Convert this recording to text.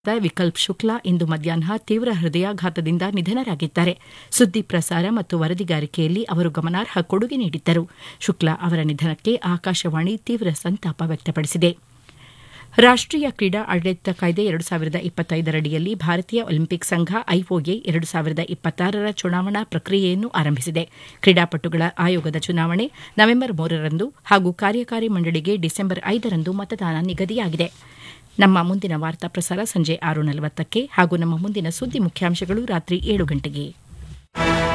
ವಿಕಲ್ಪ್ ಶುಕ್ಲಾ ಇಂದು ಮಧ್ಯಾಹ್ನ ತೀವ್ರ ಹೃದಯಾಘಾತದಿಂದ ನಿಧನರಾಗಿದ್ದಾರೆ ಸುದ್ದಿ ಪ್ರಸಾರ ಮತ್ತು ವರದಿಗಾರಿಕೆಯಲ್ಲಿ ಅವರು ಗಮನಾರ್ಹ ಕೊಡುಗೆ ನೀಡಿದ್ದರು ಶುಕ್ಲಾ ಅವರ ನಿಧನಕ್ಕೆ ಆಕಾಶವಾಣಿ ತೀವ್ರ ಸಂತಾಪ ವ್ಯಕ್ತಪಡಿಸಿದೆ ರಾಷ್ಟೀಯ ಕ್ರೀಡಾ ಆಡಳಿತ ಕಾಯ್ದೆ ಎರಡು ಸಾವಿರದ ಇಪ್ಪತ್ತೈದರಡಿಯಲ್ಲಿ ಭಾರತೀಯ ಒಲಿಂಪಿಕ್ ಸಂಘ ಐಒಎ ಎರಡು ಸಾವಿರದ ಇಪ್ಪತ್ತಾರರ ಚುನಾವಣಾ ಪ್ರಕ್ರಿಯೆಯನ್ನು ಆರಂಭಿಸಿದೆ ಕ್ರೀಡಾಪಟುಗಳ ಆಯೋಗದ ಚುನಾವಣೆ ನವೆಂಬರ್ ಮೂರರಂದು ಹಾಗೂ ಕಾರ್ಯಕಾರಿ ಮಂಡಳಿಗೆ ಡಿಸೆಂಬರ್ ಐದರಂದು ಮತದಾನ ನಿಗದಿಯಾಗಿದೆ ನಮ್ಮ ಮುಂದಿನ ವಾರ್ತಾ ಪ್ರಸಾರ ಸಂಜೆ ಆರು ನಲವತ್ತಕ್ಕೆ ಹಾಗೂ ನಮ್ಮ ಮುಂದಿನ ಸುದ್ದಿ ಮುಖ್ಯಾಂಶಗಳು ರಾತ್ರಿ ಏಳು ಗಂಟೆಗೆ